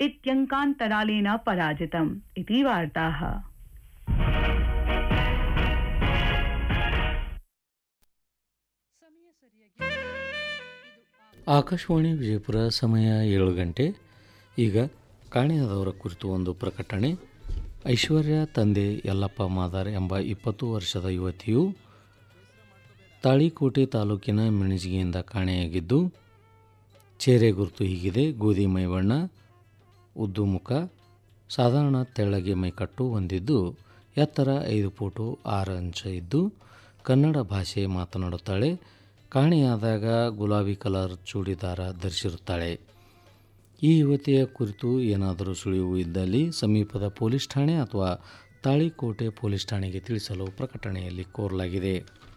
इत्यङ्कान्तरालेन पराजितम् इति वार्ताः ಆಕಾಶವಾಣಿ ವಿಜಯಪುರ ಸಮಯ ಏಳು ಗಂಟೆ ಈಗ ಕಾಣೆಯಾದವರ ಕುರಿತು ಒಂದು ಪ್ರಕಟಣೆ ಐಶ್ವರ್ಯ ತಂದೆ ಯಲ್ಲಪ್ಪ ಮಾದಾರ್ ಎಂಬ ಇಪ್ಪತ್ತು ವರ್ಷದ ಯುವತಿಯು ತಾಳಿಕೋಟೆ ತಾಲೂಕಿನ ಮಿಣಜಿಗೆಯಿಂದ ಕಾಣೆಯಾಗಿದ್ದು ಚೇರೆ ಗುರುತು ಹೀಗಿದೆ ಗೋಧಿ ಮೈಬಣ್ಣ ಉದ್ದು ಮುಖ ಸಾಧಾರಣ ತೆಳ್ಳಗೆ ಮೈಕಟ್ಟು ಹೊಂದಿದ್ದು ಎತ್ತರ ಐದು ಫೋಟು ಆರು ಅಂಚ ಇದ್ದು ಕನ್ನಡ ಭಾಷೆ ಮಾತನಾಡುತ್ತಾಳೆ ಕಾಣೆಯಾದಾಗ ಗುಲಾಬಿ ಕಲರ್ ಚೂಡಿದಾರ ಧರಿಸಿರುತ್ತಾಳೆ ಈ ಯುವತಿಯ ಕುರಿತು ಏನಾದರೂ ಸುಳಿವು ಇದ್ದಲ್ಲಿ ಸಮೀಪದ ಪೊಲೀಸ್ ಠಾಣೆ ಅಥವಾ ತಾಳಿಕೋಟೆ ಪೊಲೀಸ್ ಠಾಣೆಗೆ ತಿಳಿಸಲು ಪ್ರಕಟಣೆಯಲ್ಲಿ ಕೋರಲಾಗಿದೆ